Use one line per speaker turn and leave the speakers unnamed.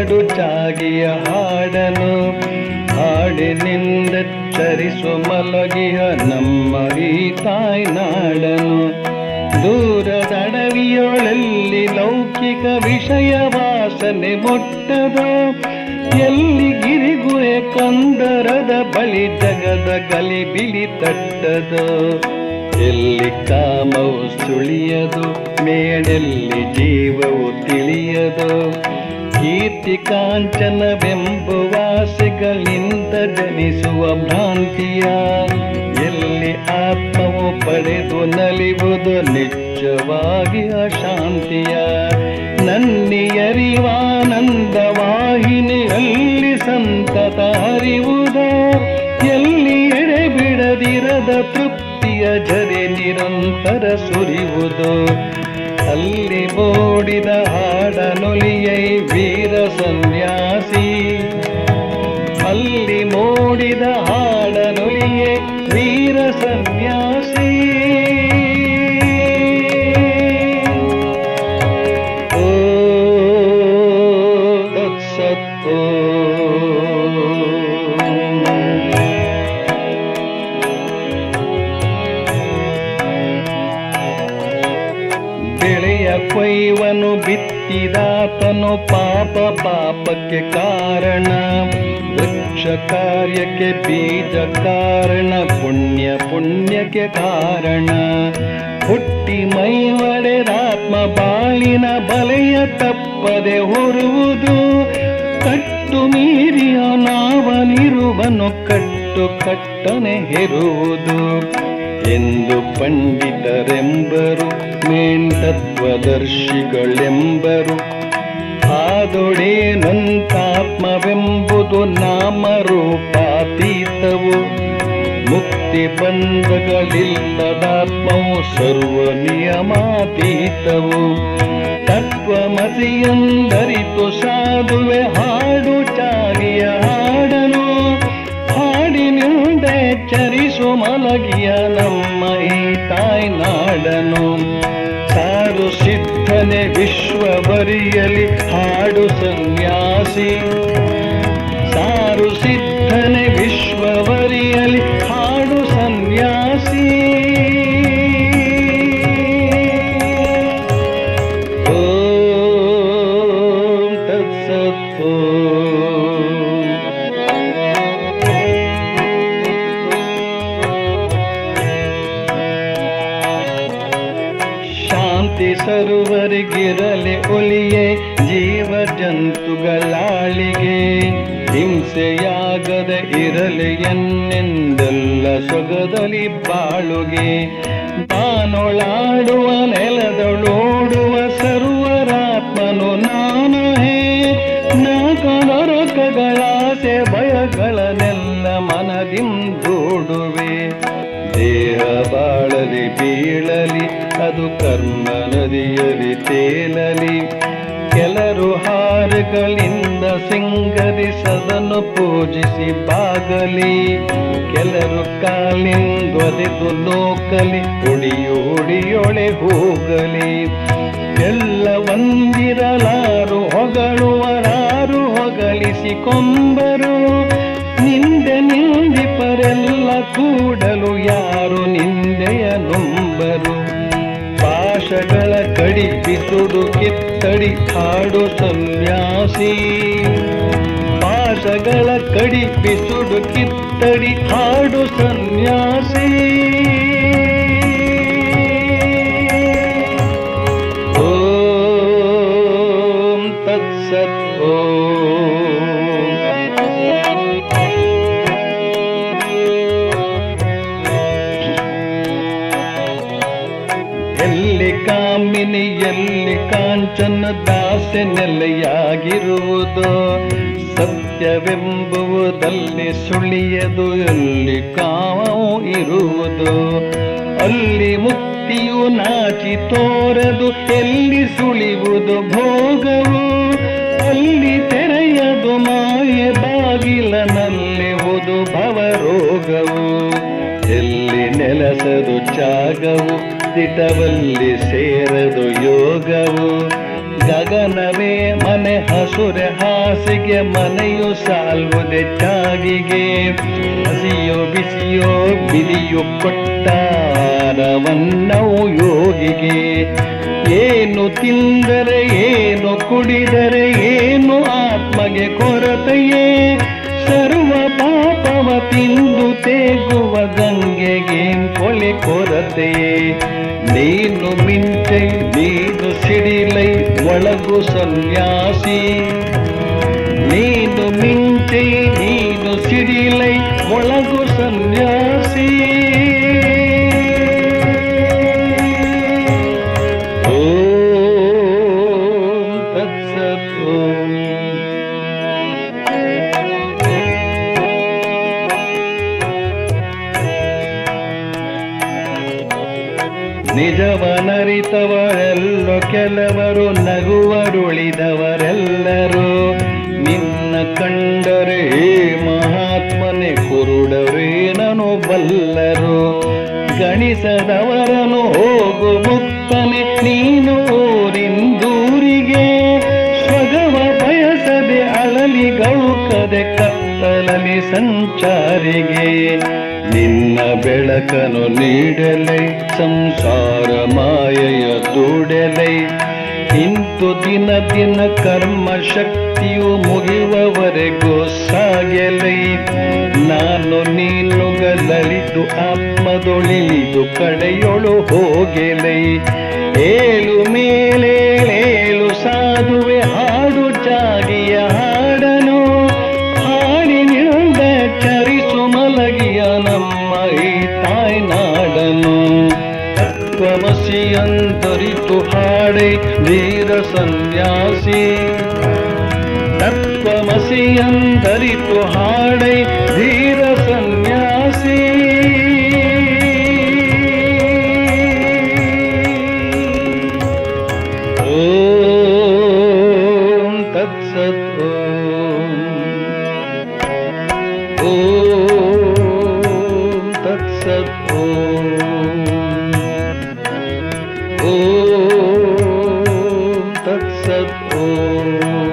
ಹಾಡು ಚಾಗಿಯ ಹಾಡನು ಹಾಡಿನಿಂದ ಚರಿಸು ಮಲಗಿಯ ನಮ್ಮ ಈ ತಾಯ್ನಾಡನು ದೂರದಡವಿಯೊಳಲ್ಲಿ ಲೌಕಿಕ ವಿಷಯ ವಾಸನೆ ಮುಟ್ಟದೋ ಎಲ್ಲಿ ಗಿರಿಗುರೆ ಕಂದರದ ಬಳಿ ಜಗದ ಗಲಿಬಿಲಿ ತಟ್ಟದೋ ಎಲ್ಲಿ ಕಾಮವು ಸುಳಿಯದು ಮೇಡೆಲ್ಲಿ ಜೀವವು ತಿಳಿಯದು ಕೀರ್ತಿ ಕಾಂಚನವೆಂಬುವಾಸೆಗಳಿಂದ ಜನಿಸುವ ಭ್ರಾಂತಿಯ ಎಲ್ಲಿ ಆತ್ಮವು ಪಡೆದು ನಲಿವುದು ನಿಜವಾಗಿ ಅಶಾಂತಿಯ ನನ್ನಿಯರಿವಾನಂದ ವಾಹಿನಿಯಲ್ಲಿ ಸಂತತ ಹರಿವುದ ಎಲ್ಲಿ ಎಡೆ ಬಿಡದಿರದ ತೃಪ್ತಿಯ ಜರೆ ನಿರಂತರ ಸುರಿಯುವುದು ಅಲ್ಲಿ ಮೂಡಿದ ಹಾಡನೊಲಿಯೈ ವೀರ ಸನ್ಯಾಸಿ ಅಲ್ಲಿ ಮೂಡಿದ ಹಾಡನೊಲಿಯೇ ವೀರ ಸನ್ಯಾಸಿ ಓ ತತ್ಸತ್ ಓ ಬೆಳೆಯ ಕೊಯ್ವನು ಬಿತ್ತಿದಾತನು ಪಾಪ ಪಾಪಕ್ಕೆ ಕಾರಣ ವೃಕ್ಷ ಕಾರ್ಯಕ್ಕೆ ಬೀಜ ಕಾರಣ ಪುಣ್ಯ ಪುಣ್ಯಕ್ಕೆ ಕಾರಣ ಹುಟ್ಟಿ ಮೈ ಒಡೆದಾತ್ಮ ಬಾಳಿನ ಬಲೆಯ ತಪ್ಪದೆ ಹೊರುವುದು ಕಟ್ಟು ಮೀರಿಯ ನಾವನಿರುವನು ಕಟ್ಟು ಕಟ್ಟನೆ ಹೆರುವುದು ಎಂದು ಪಂಡಿತರೆಂಬರು ಮೇಂತತ್ವದರ್ಶಿಗಳೆಂಬರು ಆದೊಡೇನಂತಾತ್ಮವೆಂಬುದು ನಾಮರೂಪಾತೀತವು ಮುಕ್ತಿ ಬಂಧಗಳಿಲ್ಲದಾತ್ಮವು ಸರ್ವ ನಿಯಮಾತೀತವು ತತ್ವಮಸಿಯಂದರಿತು ಸಾಧುವೆ ಹಾಡು ಚಾಗಿಯ ಹಾಡನು ಹಾಡಿನಿಂದ ಚರಿಸು ಮಲಗಿಯ ನಮ್ಮ ಈ ತಾಯ್ನಾಡನು ಸಾರು ಸಿದ್ಧನೆ ವಿಶ್ವವರಿಯಲಿ ಹಾಡು ಸನ್ಯಾಸಿ ಸಾರು ಸಿದ್ಧನೆ ವಿಶ್ವವರಿಯಲಿ ಹಾಡು ಸನ್ಯಾಸಿ ಓಂ ತತ್ಸತ್ ಓಂ ಶಾಂತಿ ಸರ್ವರಿಗಿರಲಿ ಒಲಿಯೇ ಜೀವ ಜಂತುಗಳಾಳಿಗೆ ಹಿಂಸೆಯಾಗದ ಇರಲಿ ಎನ್ನೆಂದೆಲ್ಲ ಸೊಗದಲಿ ಬಾಳುಗೆ ಬಾನೊಳಾಡುವ ನೆಲದೊಳೋಡುವ ಸರ್ವರಾತ್ಮನು ನಾನು ಹೇ ನಾಕನರಕಗಳಾಸೆ ಭಯಗಳನ್ನೆಲ್ಲ ಮನದಿಂದೋಡುವೆ ದೇಹ ಬಾಳಲಿ ಬೀಳಲಿ ಅದು ಕರ್ಮ ನದಿಯಲಿ ತೇಲಲಿ ಕೆಲರು ಹಾರಗಳಿಂದ ಸಿಂಗರಿಸದನ್ನು ಪೂಜಿಸಿ ಬಾಗಲಿ ಕೆಲರು ಕಾಲಿಂದೊದೆದು ಲೋಕಲಿ ಉಡಿಯೋಡಿಯೊಳೆ ಹೋಗಲಿ ಎಲ್ಲ ಒಂದಿರಲಾರು ಹೊಗಳುವರಾರು ಹೊಗಳಿಸಿ ಕೊಂಬರು ನಿಂದೆ ನಿಂದಿಪರೆಲ್ಲ ಕೂಡಲು ಯಾರು ನಿಂದೆಯ ನುಂಬರು ಪಾಶಗಳ ಕಡಿ ಬಿಸುಡು ಕಿತ್ತಡಿ ಹಾಡು ಸನ್ಯಾಸಿ ಪಾಶಗಳ ಕಡಿ ಬಿಸುಡು ಕಿತ್ತಡಿ ಹಾಡು ಸನ್ಯಾಸಿ ಓಂ ತತ್ಸತ್ ಎಲ್ಲಿ ಕಾಮಿನಿ ಎಲ್ಲಿ ಕಾಂಚನ ದಾಸೆ ನೆಲೆಯಾಗಿರುವುದು ಸತ್ಯವೆಂಬುವುದಲ್ಲಿ ಸುಳಿಯದು ಎಲ್ಲಿ ಕಾಮವು ಇರುವುದು ಅಲ್ಲಿ ಮುಕ್ತಿಯು ನಾಚಿ ತೋರದು ಎಲ್ಲಿ ಸುಳಿವುದು ಭೋಗವು ಅಲ್ಲಿ ತೆರೆಯದು ಮಾಯೆ ಬಾಗಿಲನಲ್ಲಿ ಹುದು ಭವರೋಗವು ಎಲ್ಲಿ ನೆಲಸದು ಜಾಗವು ದಿಟವಲ್ಲಿ ಸೇರದು ಯೋಗವು ಗಗನವೇ ಮನೆ ಹಸುರೆ ಹಾಸಿಗೆ ಮನೆಯು ಸಾಲ್ವುದೆ ಚಾಗಿಗೆ ಹಸಿಯೋ ಬಿಸಿಯೋ ಬಿದಿಯು ಕೊಟ್ಟಾರವನ್ನವು ಯೋಗಿಗೆ ಏನು ತಿಂದರೆ ಏನು ಕುಡಿದರೆ ಏನು ಆತ್ಮಗೆ ಕೊರತೆಯೇ ಸರ್ವ ಪಾಪವ ತಿಂದು ತೇಗುವ ಗಂಗೆಗೆ ಕೊಳೆ ಕೊರತೆಯೇ ನೀನು ಮಿಂಚೈ ನೀನು ಸಿಡಿಲೈ ಒಳಗು ಸನ್ಯಾಸಿ ನೀನು ಮಿಂಚೈ ನೀನು ಸಿಡಿಲೈ ಒಳಗು ಸನ್ಯಾಸಿ ಓಂ ತತ್ಸತ್ ಓಂ ನಿಜವನರಿತವರೆಲ್ಲೋ ಕೆಲವರು ನಗುವರುಳಿದವರೆಲ್ಲರೂ ನಿನ್ನ ಕಂಡರೆ ಹೇ ಮಹಾತ್ಮನೆ ಕುರುಡರೇನನು ಬಲ್ಲರು ಗಣಿಸದವರನು ಹೋಗು ಮುಕ್ತನೆ ನೀನು ಊರಿಂದೂರಿಗೆ ಸ್ವಗವ ಬಯಸದೆ ಅಳಲಿ ಗಳುಕದೆ ಕತ್ತಲಲಿ ಸಂಚಾರಿಗೆ ನಿನ್ನ ಬೆಳಕನು ನೀಡಲೈ ಸಂಸಾರ ಮಾಯೆಯ ದೂಡಲೈ ಇಂತು ದಿನ ದಿನ ಕರ್ಮ ಶಕ್ತಿಯು ಮುಗಿಯುವವರೆಗೂ ಸಾಗೆಲೈ ನಾನು ನೀನುಗಲಳಿದು ಆತ್ಮದೊಳಿದು ಕಡೆಯೊಳು ಹೋಗೆಲೈ ಏಳು ಮೇಲೇಳು ಸಾಧುವೆ ಹಾಡು ಜಾಗಿಯ ಹಾಡನು ಹಾಡಿನಿಂದ ಚರಿಸು ಮಲಗಿಯ ನಮ್ಮ ಈ ತಾಯ್ನಾಡನು ತತ್ವಮಸಿ ಅಂತರಿತು ಹಾಡೆ ಧೀರ ಸನ್ಯಾಸಿ ತತ್ವಮಸಿ ಅಂತರಿತು ಹಾಡೆ ಧೀರ ಸನ್ಯಾಸಿ ಓಂ ತತ್ಸತ್ ಓಂ ಓಂ ತತ್ಸತ್ ಓಂ ಓಂ ತತ್ಸತ್ ಓಂ